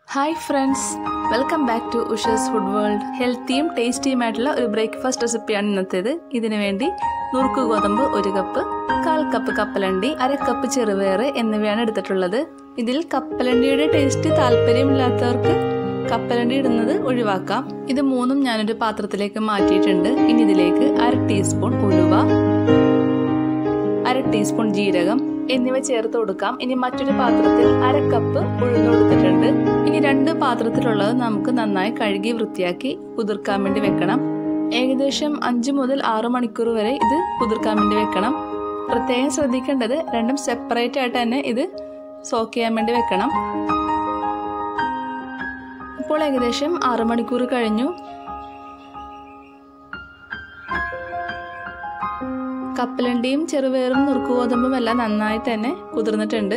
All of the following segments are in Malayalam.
hi friends welcome back to ഉഷേഴ്സ് ഫുഡ് വേൾഡ് ഹെൽത്തിയും ടേസ്റ്റിയും ആയിട്ടുള്ള ഒരു ബ്രേക്ക്ഫാസ്റ്റ് റെസിപ്പിയാണ് ഇന്നത്തേത് ഇതിനു വേണ്ടി നുറുക്ക് ഗോതമ്പ് ഒരു കപ്പ് കാൽ കപ്പ് കപ്പലണ്ടി അര കപ്പ് ചെറുപയർ എന്നിവയാണ് എടുത്തിട്ടുള്ളത് ഇതിൽ കപ്പലണ്ടിയുടെ ടേസ്റ്റ് താല്പര്യമില്ലാത്തവർക്ക് കപ്പലണ്ടി ഇടുന്നത് ഒഴിവാക്കാം ഇത് മൂന്നും ഞാനൊരു പാത്രത്തിലേക്ക് മാറ്റിയിട്ടുണ്ട് ഇനി ഇതിലേക്ക് അര ടീസ്പൂൺ ഉലുവ അര ടീസ്പൂൺ ജീരകം എന്നിവ ചേർത്ത് കൊടുക്കാം ഇനി മറ്റൊരു പാത്രത്തിൽ അര കപ്പ് ഉഴുന്ന് കൊടുത്തിട്ടുണ്ട് ഇനി രണ്ട് പാത്രത്തിലുള്ളത് നമുക്ക് നന്നായി കഴുകി വൃത്തിയാക്കി കുതിർക്കാൻ വേണ്ടി വെക്കണം ഏകദേശം അഞ്ച് മുതൽ ആറ് മണിക്കൂർ വരെ ഇത് കുതിർക്കാൻ വേണ്ടി വെക്കണം പ്രത്യേകം ശ്രദ്ധിക്കേണ്ടത് രണ്ടും സെപ്പറേറ്റ് ആയിട്ട് തന്നെ ഇത് സോക്ക് ചെയ്യാൻ വേണ്ടി വെക്കണം ഇപ്പോൾ ഏകദേശം ആറ് മണിക്കൂർ കഴിഞ്ഞു കപ്പലണ്ടിയും ചെറുപയറും നുറുക്കുഗോതമ്പും എല്ലാം നന്നായി തന്നെ കുതിർന്നിട്ടുണ്ട്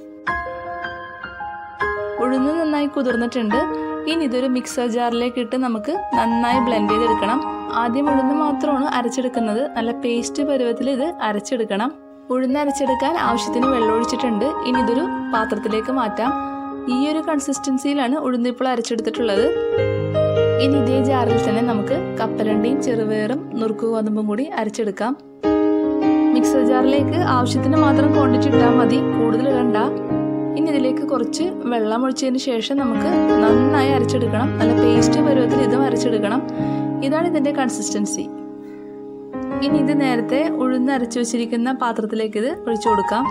ഉഴുന്ന് നന്നായി കുതിർന്നിട്ടുണ്ട് ഇനി ഇതൊരു മിക്സർ ജാറിലേക്ക് ഇട്ട് നമുക്ക് നന്നായി ബ്ലെൻഡ് ചെയ്തെടുക്കണം ആദ്യം ഉഴുന്ന് മാത്രമാണ് അരച്ചെടുക്കുന്നത് നല്ല പേസ്റ്റ് പരുവത്തിൽ ഇത് അരച്ചെടുക്കണം ഉഴുന്ന് അരച്ചെടുക്കാൻ ആവശ്യത്തിന് വെള്ളം ഒഴിച്ചിട്ടുണ്ട് ഇനി ഇതൊരു പാത്രത്തിലേക്ക് മാറ്റാം ഈ ഒരു കൺസിസ്റ്റൻസിയിലാണ് ഉഴുന്നിപ്പോൾ അരച്ചെടുത്തിട്ടുള്ളത് ഇനി ഇതേ ജാറിൽ തന്നെ നമുക്ക് കപ്പലണ്ടിയും ചെറുപയറും നുറുക്കു ഗോതമ്പും കൂടി അരച്ചെടുക്കാം മിക്സർ ജാറിലേക്ക് ആവശ്യത്തിന് മാത്രം ക്വാണ്ടിറ്റി ഇട്ടാൽ മതി കൂടുതൽ ഇടണ്ട ഇനി ഇതിലേക്ക് കുറച്ച് വെള്ളം ഒഴിച്ചതിന് ശേഷം നമുക്ക് നന്നായി അരച്ചെടുക്കണം നല്ല പേസ്റ്റ് പരുവത്തിൽ ഇതും അരച്ചെടുക്കണം ഇതാണ് ഇതിൻ്റെ കൺസിസ്റ്റൻസി ഇനി ഇത് നേരത്തെ ഉഴുന്ന് അരച്ചു വെച്ചിരിക്കുന്ന പാത്രത്തിലേക്ക് ഇത് ഒഴിച്ചു കൊടുക്കാം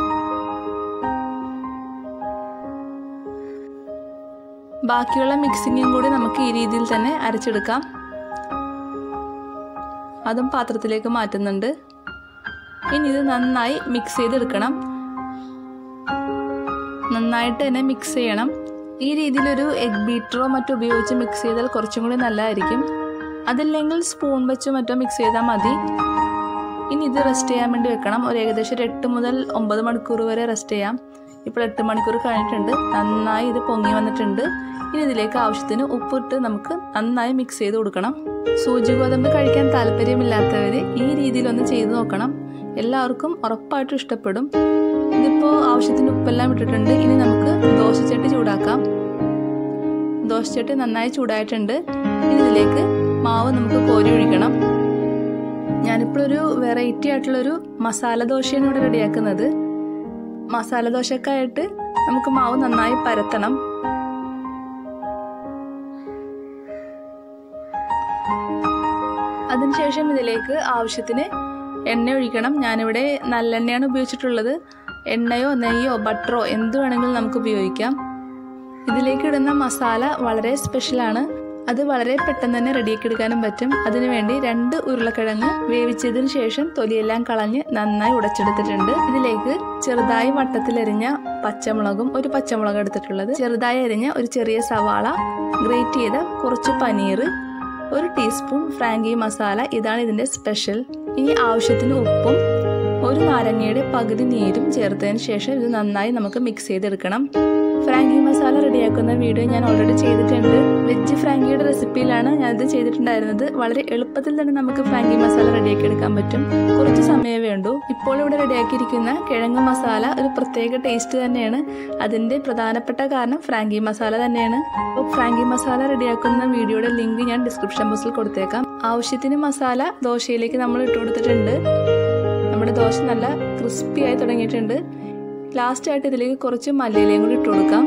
ബാക്കിയുള്ള മിക്സിങ്ങും കൂടി നമുക്ക് ഈ രീതിയിൽ തന്നെ അരച്ചെടുക്കാം അതും പാത്രത്തിലേക്ക് മാറ്റുന്നുണ്ട് ഇനി ഇത് നന്നായി മിക്സ് ചെയ്തെടുക്കണം നന്നായിട്ട് തന്നെ മിക്സ് ചെയ്യണം ഈ രീതിയിലൊരു എഗ് ബീറ്ററോ മറ്റോ ഉപയോഗിച്ച് മിക്സ് ചെയ്താൽ കുറച്ചും കൂടി നല്ലതായിരിക്കും അതില്ലെങ്കിൽ സ്പൂൺ വെച്ചോ മറ്റോ മിക്സ് ചെയ്താൽ മതി ഇനി ഇത് റെസ്റ്റ് ചെയ്യാൻ വേണ്ടി വെക്കണം ഒരു ഏകദേശം ഒരു എട്ട് മുതൽ ഒമ്പത് മണിക്കൂർ വരെ റെസ്റ്റ് ചെയ്യാം ഇപ്പോൾ എട്ട് മണിക്കൂർ കഴിഞ്ഞിട്ടുണ്ട് നന്നായി ഇത് പൊങ്ങി വന്നിട്ടുണ്ട് ഇനി ഇതിലേക്ക് ആവശ്യത്തിന് ഉപ്പിട്ട് നമുക്ക് നന്നായി മിക്സ് ചെയ്ത് കൊടുക്കണം സൂചി ഗോതമ്പ് കഴിക്കാൻ താല്പര്യമില്ലാത്തവർ ഈ രീതിയിലൊന്ന് ചെയ്ത് നോക്കണം എല്ലാവർക്കും ഉറപ്പായിട്ടും ഇഷ്ടപ്പെടും ഇതിപ്പോൾ ആവശ്യത്തിന് ഉപ്പെല്ലാം ഇട്ടിട്ടുണ്ട് ഇനി നമുക്ക് ദോശച്ചട്ടി ചൂടാക്കാം ദോശച്ചട്ടി നന്നായി ചൂടായിട്ടുണ്ട് ഇനി ഇതിലേക്ക് മാവ് നമുക്ക് കോരി ഒഴിക്കണം ഞാനിപ്പോൾ ഒരു വെറൈറ്റി ആയിട്ടുള്ളൊരു മസാല ദോശയാണ് ഇവിടെ റെഡിയാക്കുന്നത് മസാല ദോശക്കായിട്ട് നമുക്ക് മാവ് നന്നായി പരത്തണം അതിനുശേഷം ഇതിലേക്ക് ആവശ്യത്തിന് എണ്ണ ഒഴിക്കണം ഞാനിവിടെ നല്ലെണ്ണയാണ് ഉപയോഗിച്ചിട്ടുള്ളത് എണ്ണയോ നെയ്യോ ബട്ടറോ എന്ത് വേണമെങ്കിലും നമുക്ക് ഉപയോഗിക്കാം ഇതിലേക്ക് ഇടുന്ന മസാല വളരെ സ്പെഷ്യലാണ് അത് വളരെ പെട്ടെന്ന് തന്നെ റെഡിയാക്കി എടുക്കാനും പറ്റും അതിനുവേണ്ടി രണ്ട് ഉരുളക്കിഴങ്ങ് വേവിച്ചതിന് ശേഷം തൊലിയെല്ലാം കളഞ്ഞ് നന്നായി ഉടച്ചെടുത്തിട്ടുണ്ട് ഇതിലേക്ക് ചെറുതായി വട്ടത്തിലരിഞ്ഞ പച്ചമുളകും ഒരു പച്ചമുളക് എടുത്തിട്ടുള്ളത് ചെറുതായി അരിഞ്ഞ ഒരു ചെറിയ സവാള ഗ്രേറ്റ് ചെയ്ത കുറച്ച് പനീർ ഒരു ടീസ്പൂൺ ഫ്രാങ്കി മസാല ഇതാണ് ഇതിൻ്റെ സ്പെഷ്യൽ ഇനി ആവശ്യത്തിന് ഉപ്പും ഒരു നാരങ്ങയുടെ പകുതി നീരും ചേർത്തതിന് ശേഷം ഇത് നന്നായി നമുക്ക് മിക്സ് ചെയ്തെടുക്കണം ഫ്രാങ്കി മസാല റെഡിയാക്കുന്ന വീഡിയോ ഞാൻ ഓൾറെഡി ചെയ്തിട്ടുണ്ട് വെജ് ഫ്രാങ്കിയുടെ റെസിപ്പിയിലാണ് ഞാനിത് ചെയ്തിട്ടുണ്ടായിരുന്നത് വളരെ എളുപ്പത്തിൽ തന്നെ നമുക്ക് ഫ്രാങ്കി മസാല റെഡിയാക്കി എടുക്കാൻ പറ്റും കുറച്ച് സമയമേ വേണ്ടൂ ഇപ്പോൾ ഇവിടെ റെഡിയാക്കിയിരിക്കുന്ന കിഴങ്ങ് മസാല ഒരു പ്രത്യേക ടേസ്റ്റ് തന്നെയാണ് അതിൻ്റെ പ്രധാനപ്പെട്ട കാരണം ഫ്രാങ്കി മസാല തന്നെയാണ് അപ്പോൾ ഫ്രാങ്കി മസാല റെഡിയാക്കുന്ന വീഡിയോയുടെ ലിങ്ക് ഞാൻ ഡിസ്ക്രിപ്ഷൻ ബോക്സിൽ കൊടുത്തേക്കാം ആവശ്യത്തിന് മസാല ദോശയിലേക്ക് നമ്മൾ ഇട്ട് കൊടുത്തിട്ടുണ്ട് നമ്മുടെ ദോശ നല്ല ക്രിസ്പി ആയി തുടങ്ങിയിട്ടുണ്ട് ലാസ്റ്റ് ആയിട്ട് ഇതിലേക്ക് കുറച്ച് മല്ലിയിലയും കൂടി ഇട്ട് കൊടുക്കാം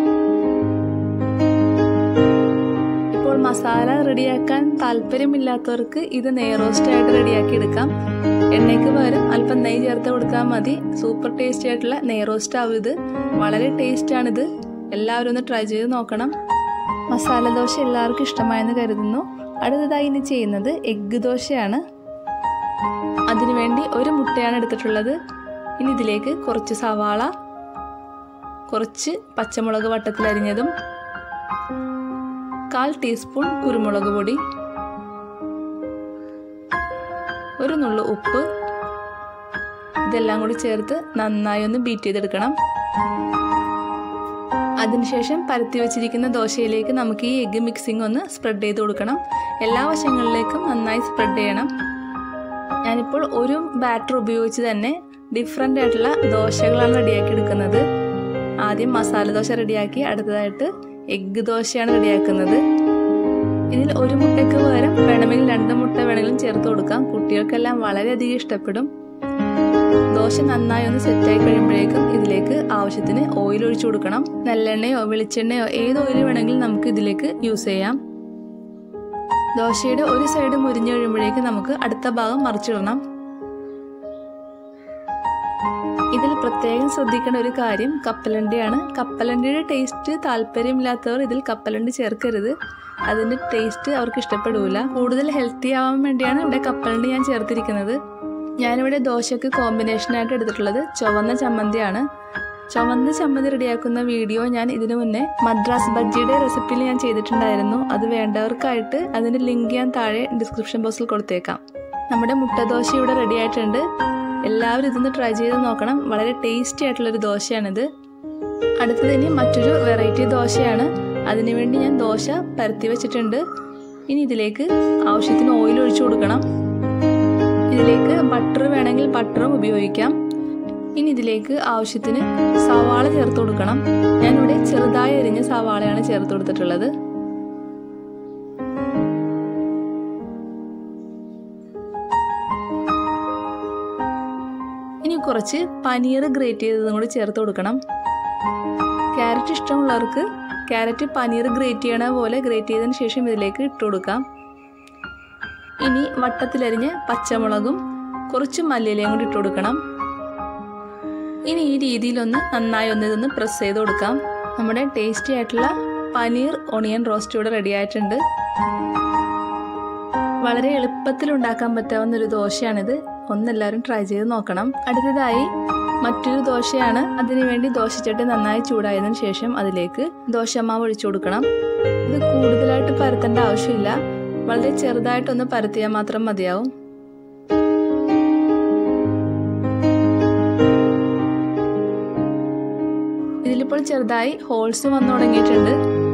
ഇപ്പോൾ മസാല റെഡിയാക്കാൻ താല്പര്യമില്ലാത്തവർക്ക് ഇത് നെയ് റോസ്റ്റ് ആയിട്ട് റെഡിയാക്കി എടുക്കാം എണ്ണയ്ക്ക് പകരം അല്പം നെയ്യ് ചേർത്ത് കൊടുത്താൽ മതി സൂപ്പർ ടേസ്റ്റി ആയിട്ടുള്ള നെയ് റോസ്റ്റ് ആവും ഇത് വളരെ ടേസ്റ്റാണിത് എല്ലാവരും ഒന്ന് ട്രൈ ചെയ്ത് നോക്കണം മസാല ദോശ എല്ലാവർക്കും ഇഷ്ടമായെന്ന് കരുതുന്നു അടുത്തതായി ഇനി ചെയ്യുന്നത് എഗ്ഗ് ദോശയാണ് അതിനുവേണ്ടി ഒരു മുട്ടയാണ് എടുത്തിട്ടുള്ളത് ഇനി ഇതിലേക്ക് കുറച്ച് സവാള കുറച്ച് പച്ചമുളക് വട്ടത്തിലരിഞ്ഞതും കാൽ ടീസ്പൂൺ കുരുമുളക് പൊടി ഒരു നുള്ളു ഉപ്പ് ഇതെല്ലാം കൂടി ചേർത്ത് നന്നായി ഒന്ന് ബീറ്റ് ചെയ്തെടുക്കണം അതിനുശേഷം പരത്തി വെച്ചിരിക്കുന്ന ദോശയിലേക്ക് നമുക്ക് ഈ എഗ്ഗ് മിക്സിംഗ് ഒന്ന് സ്പ്രെഡ് ചെയ്ത് കൊടുക്കണം എല്ലാ വശങ്ങളിലേക്കും നന്നായി സ്പ്രെഡ് ചെയ്യണം ഞാനിപ്പോൾ ഒരു ബാറ്റർ ഉപയോഗിച്ച് തന്നെ ഡിഫറെൻ്റ് ആയിട്ടുള്ള ദോശകളാണ് റെഡിയാക്കി എടുക്കുന്നത് ആദ്യം മസാല ദോശ റെഡിയാക്കി അടുത്തതായിട്ട് എഗ്ഗ് ദോശയാണ് റെഡിയാക്കുന്നത് ഇതിൽ ഒരു മുട്ടയ്ക്ക് പകരം വേണമെങ്കിൽ രണ്ട് മുട്ട വേണമെങ്കിലും ചേർത്ത് കൊടുക്കാം കുട്ടികൾക്കെല്ലാം വളരെയധികം ഇഷ്ടപ്പെടും ദോശ നന്നായി ഒന്ന് സെറ്റായി കഴിയുമ്പോഴേക്കും ഇതിലേക്ക് ആവശ്യത്തിന് ഓയിൽ ഒഴിച്ചു കൊടുക്കണം നല്ലെണ്ണയോ വെളിച്ചെണ്ണയോ ഏത് ഓയിൽ വേണമെങ്കിലും നമുക്ക് ഇതിലേക്ക് യൂസ് ചെയ്യാം ദോശയുടെ ഒരു സൈഡ് മുരിഞ്ഞു കഴിയുമ്പോഴേക്കും നമുക്ക് അടുത്ത ഭാഗം മറിച്ചിടണം ഇതിൽ പ്രത്യേകം ശ്രദ്ധിക്കേണ്ട ഒരു കാര്യം കപ്പലണ്ടിയാണ് കപ്പലണ്ടിയുടെ ടേസ്റ്റ് താല്പര്യമില്ലാത്തവർ ഇതിൽ കപ്പലണ്ടി ചേർക്കരുത് അതിൻ്റെ ടേസ്റ്റ് അവർക്ക് ഇഷ്ടപ്പെടില്ല കൂടുതൽ ഹെൽത്തി ആവാൻ വേണ്ടിയാണ് ഇവിടെ കപ്പലണ്ടി ഞാൻ ചേർത്തിരിക്കുന്നത് ഞാനിവിടെ ദോശയ്ക്ക് കോമ്പിനേഷനായിട്ട് എടുത്തിട്ടുള്ളത് ചുവന്ന ചമ്മന്തിയാണ് ചുവന്ന ചമ്മന്തി റെഡിയാക്കുന്ന വീഡിയോ ഞാൻ ഇതിനു മുന്നേ മദ്രാസ് ബജ്ജിയുടെ റെസിപ്പിയിൽ ഞാൻ ചെയ്തിട്ടുണ്ടായിരുന്നു അത് വേണ്ടവർക്കായിട്ട് അതിൻ്റെ ലിങ്ക് ഞാൻ താഴെ ഡിസ്ക്രിപ്ഷൻ ബോക്സിൽ കൊടുത്തേക്കാം നമ്മുടെ മുട്ടദോശ ഇവിടെ റെഡി ആയിട്ടുണ്ട് എല്ലാവരും ഇതൊന്ന് ട്രൈ ചെയ്ത് നോക്കണം വളരെ ടേസ്റ്റി ആയിട്ടുള്ളൊരു ദോശയാണിത് അടുത്തത് ഇനി മറ്റൊരു വെറൈറ്റി ദോശയാണ് അതിനുവേണ്ടി ഞാൻ ദോശ പരത്തി വെച്ചിട്ടുണ്ട് ഇനി ഇതിലേക്ക് ആവശ്യത്തിന് ഓയിൽ ഒഴിച്ചു കൊടുക്കണം ഇതിലേക്ക് ബട്ടർ വേണമെങ്കിൽ ബട്ടറും ഉപയോഗിക്കാം ഇനി ഇതിലേക്ക് ആവശ്യത്തിന് സവാള ചേർത്ത് കൊടുക്കണം ഞാനിവിടെ ചെറുതായി എരിഞ്ഞ സവാളയാണ് ചേർത്ത് കൊടുത്തിട്ടുള്ളത് ഇനി കുറച്ച് പനീർ ഗ്രേറ്റ് ചെയ്തതും കൂടി ചേർത്ത് കൊടുക്കണം ക്യാരറ്റ് ഇഷ്ടമുള്ളവർക്ക് ക്യാരറ്റ് പനീർ ഗ്രേറ്റ് ചെയ്യണ പോലെ ഗ്രേറ്റ് ചെയ്തതിന് ശേഷം ഇതിലേക്ക് ഇട്ട് കൊടുക്കാം ഇനി വട്ടത്തിലരിഞ്ഞ് പച്ചമുളകും കുറച്ച് മല്ലിയിലയും കൂടി ഇട്ട് കൊടുക്കണം ഇനി ഈ രീതിയിലൊന്ന് നന്നായി ഒന്ന് ഇതൊന്ന് പ്രസ് ചെയ്ത് കൊടുക്കാം നമ്മുടെ ടേസ്റ്റി ആയിട്ടുള്ള പനീർ ഒണിയൻ റോസ്റ്റ് ഇവിടെ റെഡി ആയിട്ടുണ്ട് വളരെ എളുപ്പത്തിൽ ഉണ്ടാക്കാൻ പറ്റാവുന്ന ഒരു ദോശയാണിത് ഒന്നെല്ലാവരും ട്രൈ ചെയ്ത് നോക്കണം അടുത്തതായി മറ്റൊരു ദോശയാണ് അതിനുവേണ്ടി ദോശച്ചട്ടി നന്നായി ചൂടായതിനു ശേഷം അതിലേക്ക് ദോശമാവ് ഒഴിച്ചു കൊടുക്കണം ഇത് കൂടുതലായിട്ട് പരത്തേണ്ട ആവശ്യമില്ല വളരെ ചെറുതായിട്ടൊന്ന് പരത്തിയാൽ മാത്രം മതിയാവും ഇതിലിപ്പോൾ ചെറുതായി ഹോൾസ് വന്നു തുടങ്ങിയിട്ടുണ്ട്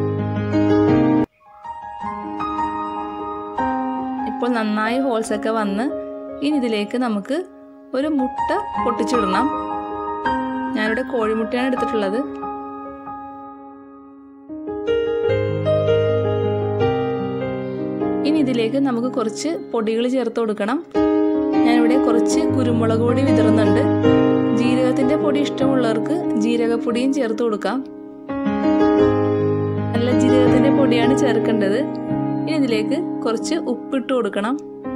ഇപ്പോൾ നന്നായി ഹോൾസ് ഒക്കെ വന്ന് ഇനി ഇതിലേക്ക് നമുക്ക് ഒരു മുട്ട പൊട്ടിച്ചിടണം ഞാനിവിടെ കോഴിമുട്ടയാണ് എടുത്തിട്ടുള്ളത് ഇനി ഇതിലേക്ക് നമുക്ക് കുറച്ച് പൊടികൾ ചേർത്ത് കൊടുക്കണം ഞാനിവിടെ കുറച്ച് കുരുമുളക് പൊടി വിതറുന്നുണ്ട് ജീരകത്തിന്റെ പൊടി ഇഷ്ടമുള്ളവർക്ക് ജീരകപ്പൊടിയും ചേർത്ത് കൊടുക്കാം നല്ല ജീരകത്തിന്റെ പൊടിയാണ് ചേർക്കേണ്ടത് ഇനി ഇതിലേക്ക് കുറച്ച് ഉപ്പിട്ട് കൊടുക്കണം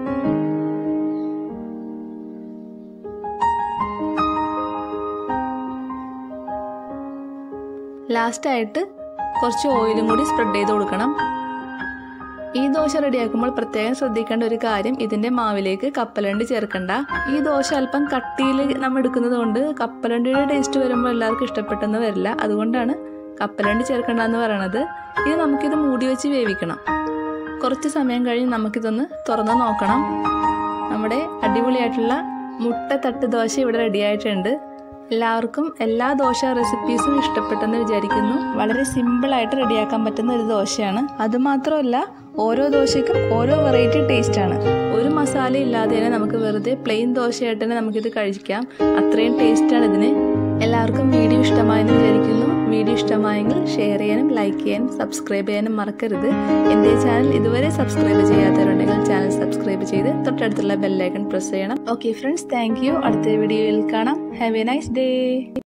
ലാസ്റ്റായിട്ട് കുറച്ച് ഓയിലും കൂടി സ്പ്രെഡ് ചെയ്ത് കൊടുക്കണം ഈ ദോശ റെഡിയാക്കുമ്പോൾ പ്രത്യേകം ശ്രദ്ധിക്കേണ്ട ഒരു കാര്യം ഇതിന്റെ മാവിലേക്ക് കപ്പലണ്ടി ചേർക്കണ്ട ഈ ദോശ അല്പം കട്ടിയിൽ നമ്മൾ എടുക്കുന്നത് കൊണ്ട് കപ്പലണ്ടിയുടെ ടേസ്റ്റ് വരുമ്പോൾ എല്ലാവർക്കും ഇഷ്ടപ്പെട്ടെന്ന് വരില്ല അതുകൊണ്ടാണ് കപ്പലണ്ടി ചേർക്കണ്ട എന്ന് പറയണത് ഇനി നമുക്കിത് മൂടി വെച്ച് വേവിക്കണം കുറച്ച് സമയം കഴിഞ്ഞ് നമുക്കിതൊന്ന് തുറന്ന് നോക്കണം നമ്മുടെ അടിപൊളിയായിട്ടുള്ള മുട്ട തട്ട് ദോശ ഇവിടെ റെഡി ആയിട്ടുണ്ട് എല്ലാവർക്കും എല്ലാ ദോശ റെസിപ്പീസും ഇഷ്ടപ്പെട്ടെന്ന് വിചാരിക്കുന്നു വളരെ സിമ്പിളായിട്ട് റെഡിയാക്കാൻ പറ്റുന്ന ഒരു ദോശയാണ് അതുമാത്രമല്ല ഓരോ ദോശയ്ക്കും ഓരോ വെറൈറ്റി ടേസ്റ്റ് ആണ് ഒരു മസാല ഇല്ലാതെ തന്നെ നമുക്ക് വെറുതെ പ്ലെയിൻ ദോശയായിട്ട് തന്നെ നമുക്കിത് കഴിക്കാം അത്രയും ടേസ്റ്റാണ് ഇതിന് എല്ലാവർക്കും വീഡിയോ ഇഷ്ടമായെന്ന് വിചാരിക്കുന്നു വീഡിയോ ഇഷ്ടമായെങ്കിൽ ഷെയർ ചെയ്യാനും ലൈക്ക് ചെയ്യാനും സബ്സ്ക്രൈബ് ചെയ്യാനും മറക്കരുത് എൻ്റെ ചാനൽ ഇതുവരെ സബ്സ്ക്രൈബ് ചെയ്യാത്തവരുണ്ടെങ്കിൽ ചാനൽ സബ്സ്ക്രൈബ് ചെയ്ത് തൊട്ടടുത്തുള്ള ബെല്ലൈക്കൺ പ്രസ് ചെയ്യണം ഓക്കെ ഫ്രണ്ട്സ് താങ്ക് യു അടുത്ത വീഡിയോയിൽ കാണാം ഹാവ് എ നൈസ് ഡേ